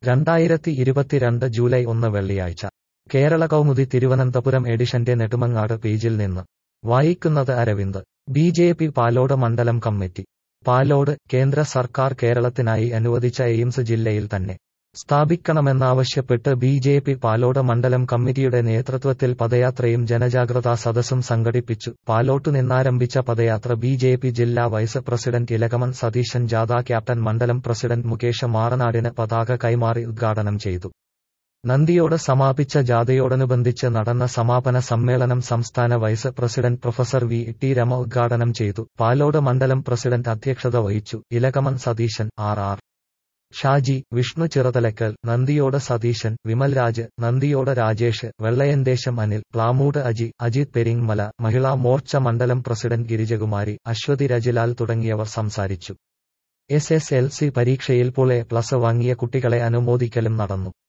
രണ്ടായിരത്തി ഇരുപത്തിരണ്ട് ജൂലൈ ഒന്ന് വെള്ളിയാഴ്ച കേരള കൗമുദി തിരുവനന്തപുരം എഡിഷന്റെ നെടുമങ്ങാട് പേജിൽ നിന്ന് വായിക്കുന്നത് Aravind B J P Palode മണ്ഡലം കമ്മിറ്റി പാലോട് കേന്ദ്ര സർക്കാർ കേരളത്തിനായി അനുവദിച്ച എയിംസ് ജില്ലയിൽ തന്നെ സ്ഥാപിക്കണമെന്നാവശ്യപ്പെട്ട് ബി ജെ പി പാലോട് മണ്ഡലം കമ്മിറ്റിയുടെ നേതൃത്വത്തിൽ പദയാത്രയും ജനജാഗ്രതാ സദസ്സും സംഘടിപ്പിച്ചു പാലോട്ടു നിന്നാരംഭിച്ച പദയാത്ര ബി ജെ പി ജില്ലാ വൈസ് പ്രസിഡന്റ് ഇലകമൻ സതീശൻ ജാഥ ക്യാപ്റ്റൻ മണ്ഡലം പ്രസിഡന്റ് മുകേഷ് മാറനാടിന് പതാക കൈമാറി ഉദ്ഘാടനം ചെയ്തു നന്ദിയോട് സമാപിച്ച ജാഥയോടനുബന്ധിച്ച് നടന്ന സമാപന സമ്മേളനം സംസ്ഥാന vice president professor V T Rema ഉദ്ഘാടനം ചെയ്തു പാലോട് മണ്ഡലം പ്രസിഡന്റ് അധ്യക്ഷത വഹിച്ചു ഇലകമൻ സതീശൻ ആർ ആർ ഷാജി വിഷ്ണു ചിറതലക്കൽ നന്ദിയോട് സതീശൻ വിമൽ രാജ് നന്ദിയോട് രാജേഷ് വെള്ളയന്തേശം അനിൽ പ്ലാമൂട് അജി അജിത് പെരിങ്മല മഹിളാ മോർച്ച മണ്ഡലം പ്രസിഡന്റ് ഗിരിജകുമാരി അശ്വതി രജിലാൽ തുടങ്ങിയവർ സംസാരിച്ചു എസ് എസ് എൽ സി പരീക്ഷയിൽ പുളെ പ്ലസ് വാങ്ങിയ കുട്ടികളെ അനുമോദിക്കലും നടന്നു